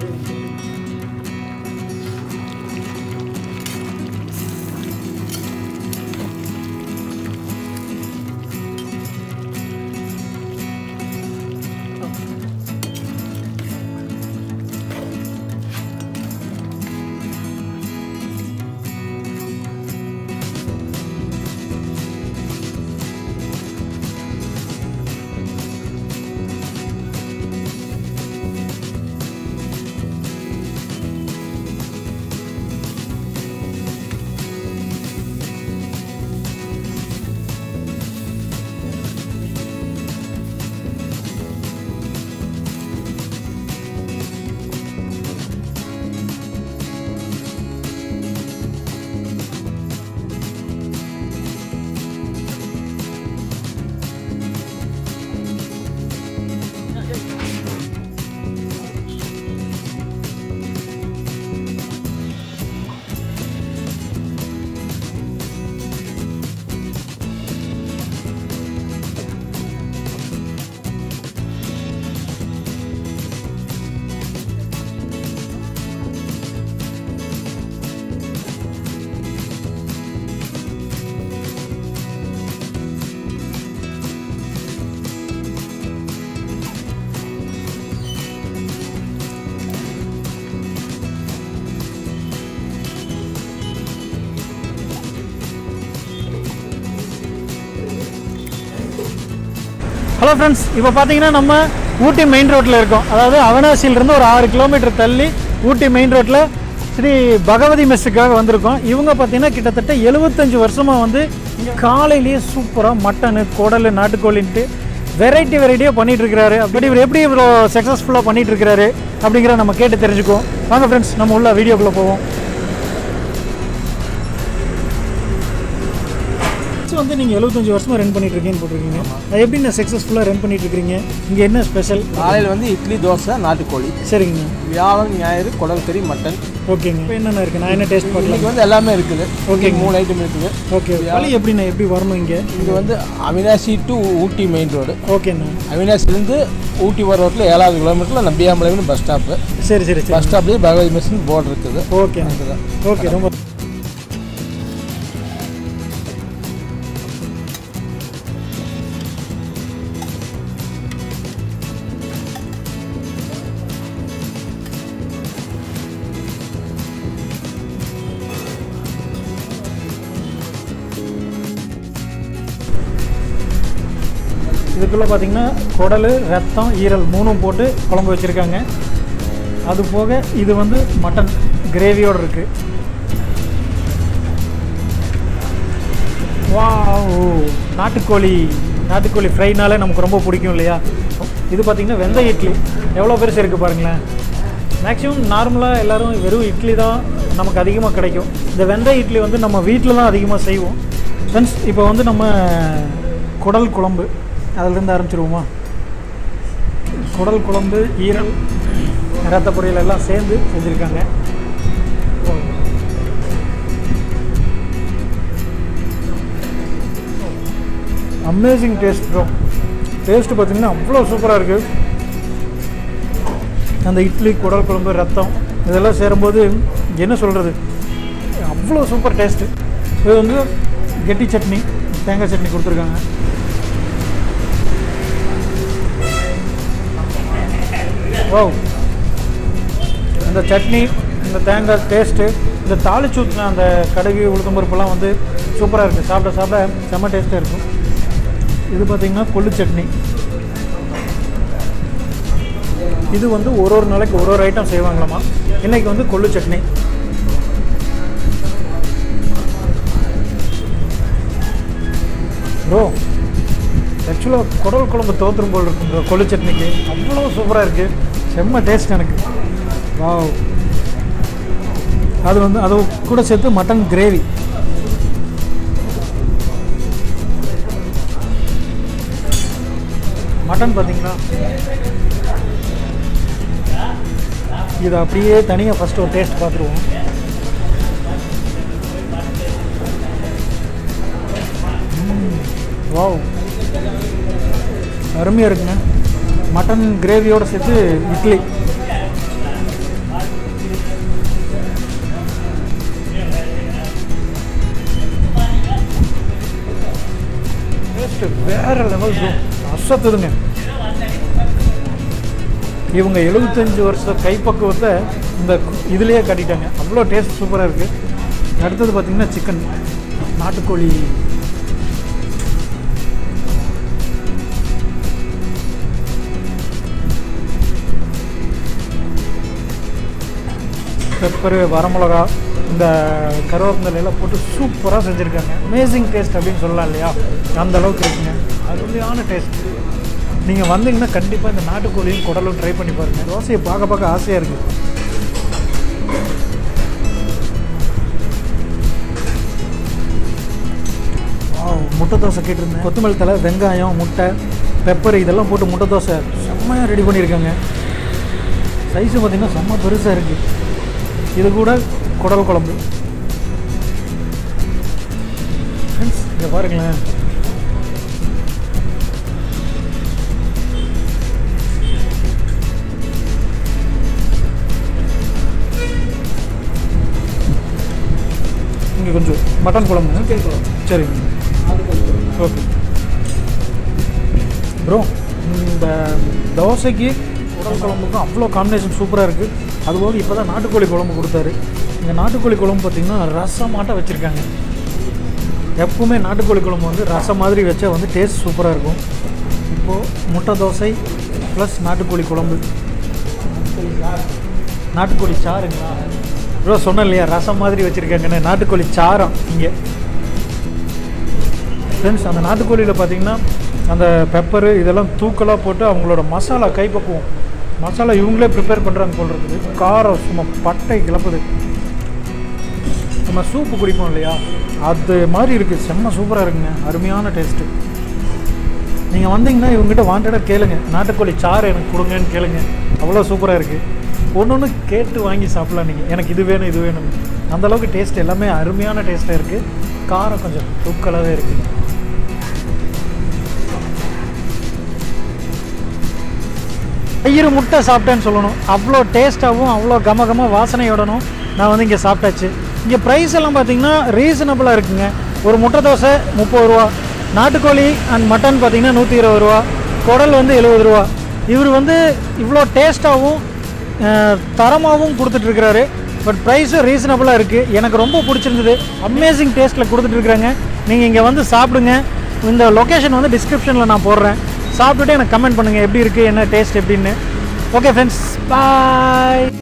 Hello friends இப்போ பார்த்தீங்கன்னா நம்ம ஊட்டி மெயின் ரோட்டில் இருக்கோம் அதாவது அவனாசியிலிருந்து ஒரு ஆறு கிலோமீட்டர் தள்ளி ஊட்டி மெயின் ரோட்டில் ஸ்ரீ பகவதி மெஸ்ஸுக்காக வந்திருக்கோம் இவங்க பார்த்தீங்கன்னா கிட்டத்தட்ட எழுபத்தஞ்சு வருஷமாக வந்து காலையிலேயே சூப்பராக மட்டனு குடல் நாட்டுக்கோழின்ட்டு வெரைட்டி வெரைட்டியாக பண்ணிட்டு இருக்கிறாரு அப்படி இவர் எப்படி இவ்வளோ சக்ஸஸ்ஃபுல்லாக பண்ணிட்டு இருக்கிறாரு அப்படிங்கிற நம்ம கேட்டு தெரிஞ்சுக்குவோம் வாங்க ஃப்ரெண்ட்ஸ் நம்ம உள்ள வீடியோக்குள்ளே போவோம் ஃபஸ்ட்டு வந்து நீங்கள் எழுபத்தஞ்சு வருஷமாக ரன் பண்ணிட்டு இருக்கீங்கன்னு போட்டிருக்கீங்க அது எப்படி நான் சக்ஸஸ்ஃபுல்லாக ரன் பண்ணிட்டு இருக்கிறீங்க இங்கே என்ன ஸ்பெஷல் காலையில் வந்து இட்லி தோசை நாட்டுக்கோழி சரிங்கண்ணா வியாழன் ஞாயிறு குடல் கறி மட்டன் ஓகேங்க இப்போ என்னென்ன இருக்குது நான் என்ன டேஸ்ட் இன்னைக்கு பண்ணலாம் வந்து எல்லாமே இருக்குது ஓகேங்க. மூணு ஐட்டம் இருக்குது ஓகே வழி எப்படிண்ணா எப்படி வரணும் இங்கே இது வந்து Avinashi to Ooty main road ஓகேண்ணா அவினாசிலேருந்து ஊட்டி வர ரோட்டில் ஏழாவது கிலோமீட்டரில் நம்பியாம்பலம்னு பஸ் ஸ்டாப்பு சரி சரி சரி பஸ் ஸ்டாப்லேயே பகவதி மெஸ்ஸின் போர்டு இருக்குது ஓகே அதுதான் ஓகே ரொம்ப இதுக்குள்ளே பார்த்தீங்கன்னா குடல் ரத்தம் ஈரல் மூணும் போட்டு குழம்பு வச்சுருக்காங்க அது போக இது வந்து மட்டன் கிரேவியோடு இருக்குது வாவ் நாட்டுக்கோழி நாட்டுக்கோழி ஃப்ரைனாலே நமக்கு ரொம்ப பிடிக்கும் இல்லையா இது பார்த்திங்கன்னா வெந்தய இட்லி எவ்வளோ பெருசு இருக்குது பாருங்களேன் மேக்ஸிமம் நார்மலாக எல்லோரும் வெறும் இட்லி தான் நமக்கு அதிகமாக கிடைக்கும் இந்த வெந்தய இட்லி வந்து நம்ம வீட்டில் தான் அதிகமாக செய்வோம் ஃப்ரெண்ட்ஸ் இப்போ வந்து நம்ம குடல் குழம்பு அதிலிருந்து ஆரம்பிச்சிருவோமா குடல் குழம்பு ஈரல் ரத்த பொரியல் எல்லாம் சேர்ந்து செஞ்சுருக்காங்க அமேசிங் டேஸ்ட் ப்ரோ டேஸ்ட்டு பார்த்தீங்கன்னா அவ்வளோ சூப்பராக இருக்குது அந்த இட்லி குடல் குழம்பு ரத்தம் இதெல்லாம் சேரும்போது என்ன சொல்கிறது அவ்வளோ சூப்பர் டேஸ்ட்டு இது வந்து கெட்டி சட்னி தேங்காய் சட்னி கொடுத்துருக்காங்க ஓ இந்த சட்னி இந்த தேங்காய் டேஸ்ட்டு இந்த தாளிச்சு ஊற்றின அந்த கடுகு உளுத்தம்பருப்புலாம் வந்து சூப்பராக இருக்குது சாப்பிட சாப்பிட செம்ம டேஸ்ட்டாக இருக்கும் இது பார்த்திங்கன்னா கொள்ளு சட்னி இது வந்து ஒரு ஒரு நாளைக்கு ஒரு ஒரு ஐட்டம் செய்வாங்களாமா இன்னைக்கு வந்து கொள்ளு சட்னி ப்ரோ ஆக்சுவலாக குடல் குழம்பு தோத்துரும் போல் இருக்கும் ப்ரோ கொள்ளு சட்னிக்கு அவ்வளோ சூப்பராக இருக்குது செம்ம டேஸ்ட் எனக்கு வாவ் அது வந்து அது கூட சேர்த்து மட்டன் கிரேவி மட்டன் பார்த்தீங்களா இது அப்படியே தனியாக ஃபஸ்ட்டு ஒரு டேஸ்ட் பார்த்துருவோம் வாவ் அருமையாக இருக்குங்க மட்டன் கிரேவியோடு சேர்த்து இட்லி டேஸ்ட்டு வேறு லெவல் ப்ரோ அசத்துதுங்க இவங்க எழுபத்தஞ்சு வருஷம் கைப்பக்குவத்தை இந்த இதுலேயே காட்டிட்டாங்க அவ்வளோ டேஸ்ட் சூப்பராக இருக்குது அடுத்தது பார்த்திங்கன்னா சிக்கன் நாட்டுக்கோழி பெப்பரு வரமிளகா இந்த கருவேப்பிலையெல்லாம் போட்டு சூப்பராக செஞ்சுருக்காங்க அமேசிங் டேஸ்ட் அப்படின்னு சொல்லலாம் இல்லையா அந்த அளவுக்கு இருக்குங்க அருமையான டேஸ்ட் நீங்கள் வந்தீங்கன்னா கண்டிப்பாக இந்த நாட்டுக்கோழியும் குடலும் ட்ரை பண்ணி பாருங்கள் தோசையை பார்க்க பார்க்க ஆசையாக இருக்குது வாவ், முட்டை தோசை கேட்டிருந்தேன் கொத்தமல்லி தலை வெங்காயம் முட்டை பெப்பர் இதெல்லாம் போட்டு முட்டை தோசை செம்மையாக ரெடி பண்ணியிருக்காங்க சைஸு பார்த்திங்கன்னா செம்ம பெருசாக இருக்குது இது கூட குடல் குழம்பு ஃப்ரெண்ட்ஸ் இங்கே பாருங்களேன் இங்கே கொஞ்சம் மட்டன் குழம்பு சரிங்க ஓகே ப்ரோ இந்த தோசைக்கு குடல் குழம்புக்கும் அவ்வளோ காம்பினேஷன் சூப்பராக இருக்குது அதுபோக இப்போ தான் நாட்டுக்கோழி குழம்பு கொடுத்தாரு இந்த நாட்டுக்கோழி குழம்பு பார்த்திங்கன்னா ரசமாட்டம் வச்சுருக்காங்க எப்பவுமே நாட்டுக்கோழி குழம்பு வந்து ரசம் மாதிரி வச்சா வந்து டேஸ்ட் சூப்பராக இருக்கும் இப்போது முட்டை தோசை ப்ளஸ் நாட்டுக்கோழி குழம்பு நாட்டுக்கோழி சாறுங்களா ப்ரோ சொன்னேன் இல்லையா ரசம் மாதிரி வச்சுருக்காங்கன்னு நாட்டுக்கோழி சாரம் இங்கே ஃப்ரெண்ட்ஸ் அந்த நாட்டுக்கோழியில் பார்த்தீங்கன்னா அந்த பெப்பரு இதெல்லாம் தூக்கலாக போட்டு அவங்களோட மசாலா கைப்பக்குவோம் மசாலா இவங்களே ப்ரிப்பேர் பண்ணுறாங்க போல் இருக்குது காரம் சும்மா பட்டை கிளப்புது நம்ம சூப்பு குடிப்போம் இல்லையா அது மாதிரி இருக்குது செம்ம சூப்பராக இருக்குங்க அருமையான டேஸ்ட்டு நீங்கள் வந்தீங்கன்னா இவங்ககிட்ட வாண்டடாக கேளுங்க நாட்டுக்கோழி சாறு எனக்கு கொடுங்கன்னு கேளுங்க அவ்வளோ சூப்பராக இருக்குது ஒன்று ஒன்று கேட்டு வாங்கி சாப்பிட்லாம் நீங்கள் எனக்கு இது வேணும் இது வேணும் அந்த அளவுக்கு டேஸ்ட் எல்லாமே அருமையான டேஸ்ட்டாக இருக்குது காரம் கொஞ்சம் தூக்கலாகவே இருக்குது தயிர் முட்டை சாப்பிட்டேன்னு சொல்லணும் அவ்வளோ டேஸ்ட்டாகவும் அவ்வளோ கம கம வாசனையோடனும் நான் வந்து இங்கே சாப்பிட்டாச்சு இங்கே ப்ரைஸ் எல்லாம் பார்த்தீங்கன்னா ரீசனபிளாக இருக்குங்க ஒரு முட்டை தோசை முப்பது ரூபா நாட்டுக்கோழி அண்ட் மட்டன் பார்த்தீங்கன்னா நூற்றி இருபது ரூபா குடல் வந்து எழுபது ரூபா இவர் வந்து இவ்வளோ டேஸ்ட்டாகவும் தரமாகவும் கொடுத்துட்ருக்கிறாரு பட் ப்ரைஸும் ரீசனபிளாக இருக்குது எனக்கு ரொம்ப பிடிச்சிருந்தது அமேசிங் டேஸ்ட்டில் கொடுத்துட்ருக்குறாங்க நீங்கள் இங்கே வந்து சாப்பிடுங்க இந்த லொக்கேஷன் வந்து டிஸ்கிரிப்ஷனில் நான் போடுறேன் சாப்பிட்டுட்டு எனக்கு கமெண்ட் பண்ணுங்கள் எப்படி இருக்குது என்ன டேஸ்ட் எப்படின்னு ஓகே ஃப்ரெண்ட்ஸ் பாய்